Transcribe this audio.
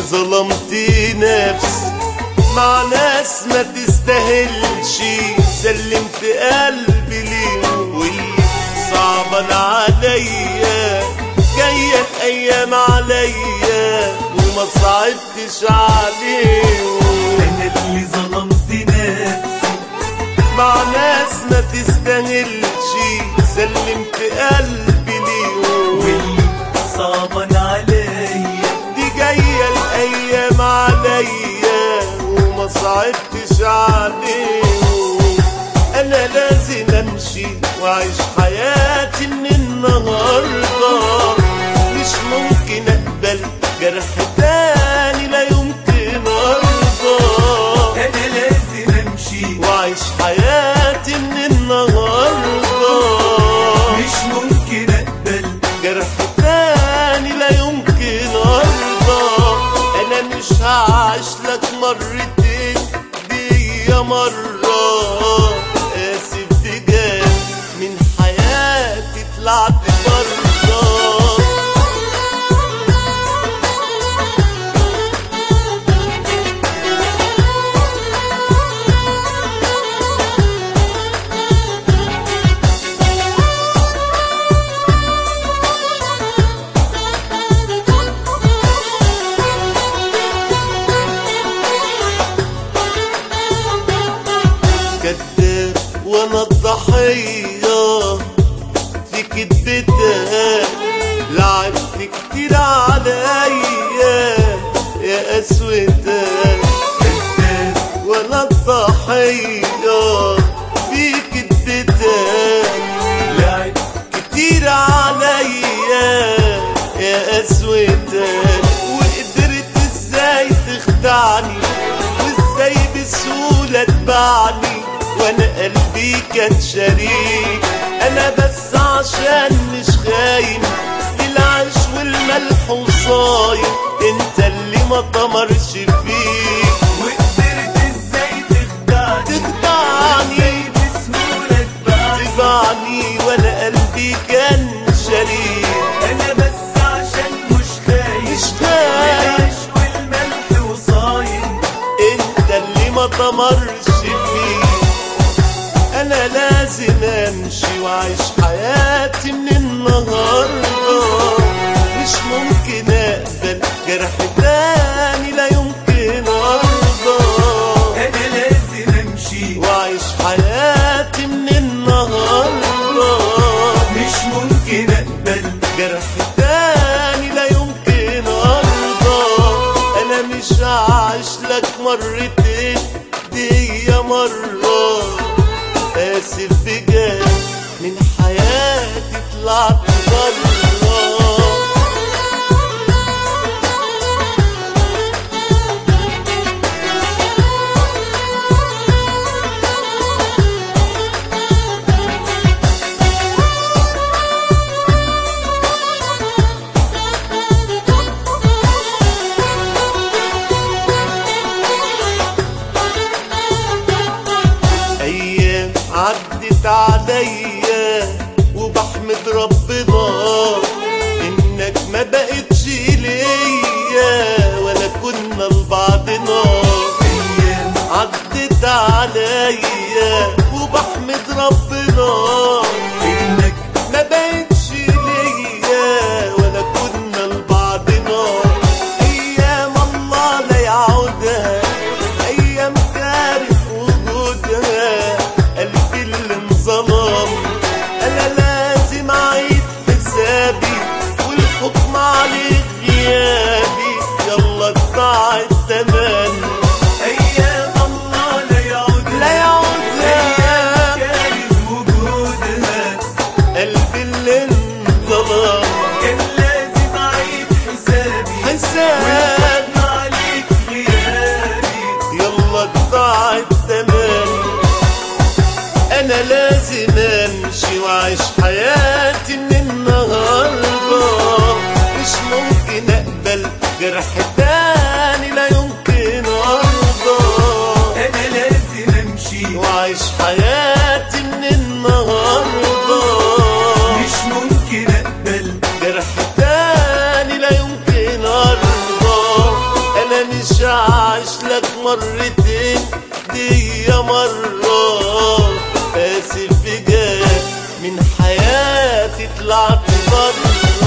ظلمت نفسي مع ناس ما تستاهلش سلمت قلبي ليهم واللي صعبان عليا جاية الأيام عليا وما صعبتش عليهم انا اللي ظلمت نفسي مع ناس ما تستاهلش سلمت قلبي ليهم واللي صعبان عليا دي جاية الأيام عليا وما صعبتش عليهم أنا لازم أمشي وأعيش حياتي من النهاردة مش ممكن أقبل جرح تاني لا يمكن أرضى انا لازم امشي وأعيش حياتي من النهاردة مش ممكن اقبل جرح تاني لا يمكن ارضى انا مش هعيش لك مرتين دي مرة اسف بجد من حياتي طلعت بره كداب وانا الضحية في كدبتك لعبت كتير عليا يا قسوتك كذاب وانا الضحية في كدبتك لعب كتير عليا يا قسوتك وقدرت ازاي تخدعني وازاي بسهولة تبعني وانا قلبي كان شريك انا بس عشان مش خاين العيش والملح وصايم انت اللي ما طمرش فيك وقدرت ازاي تخدعني تخدعني ازاي بسهولة تبعني تبعني وانا قلبي كان شريك انا بس عشان مش خايف مش خايف العيش والملح وصايم انت اللي ما طمرش فيه انا لازم امشي واعيش حياتي من النهارده مش ممكن اقبل جرح تاني لا يمكن ارضى انا لازم امشي واعيش حياتي من النهارده مش ممكن اقبل جرح تاني لا يمكن ارضى انا مش هعيش لك مرتين دي مرة اسف بجد من حياتي طلعت بره ايام عدت عليا وبحمد ربنا انك ما بقتش ليا ولا كنا لبعضنا ايام عدت عليا وبحمد ربنا انك ما بقتش ليا ولا كنا لبعضنا ايام الله لا يعودها ايام تعرف وجودها قلبي اللي انظلم انا لازم اعيد حسابي والحكم عليك غيابي يلا ادفع الثمن ايام الله لا يعود لا يعودها كانت وجودها قلبي اللي انظلم كان لازم اعيد حسابي حسابي والحكم عليك غيابي يلا ادفع الثمن انا لازم امشي واعيش حياتي من النهارده مش ممكن اقبل جرح تاني لا يمكن ارضى انا لازم امشي واعيش حياتي من النهارده مش ممكن اقبل جرح تاني لا يمكن ارضى مرتين دي مرة آسف بجد من حياتي طلعت بره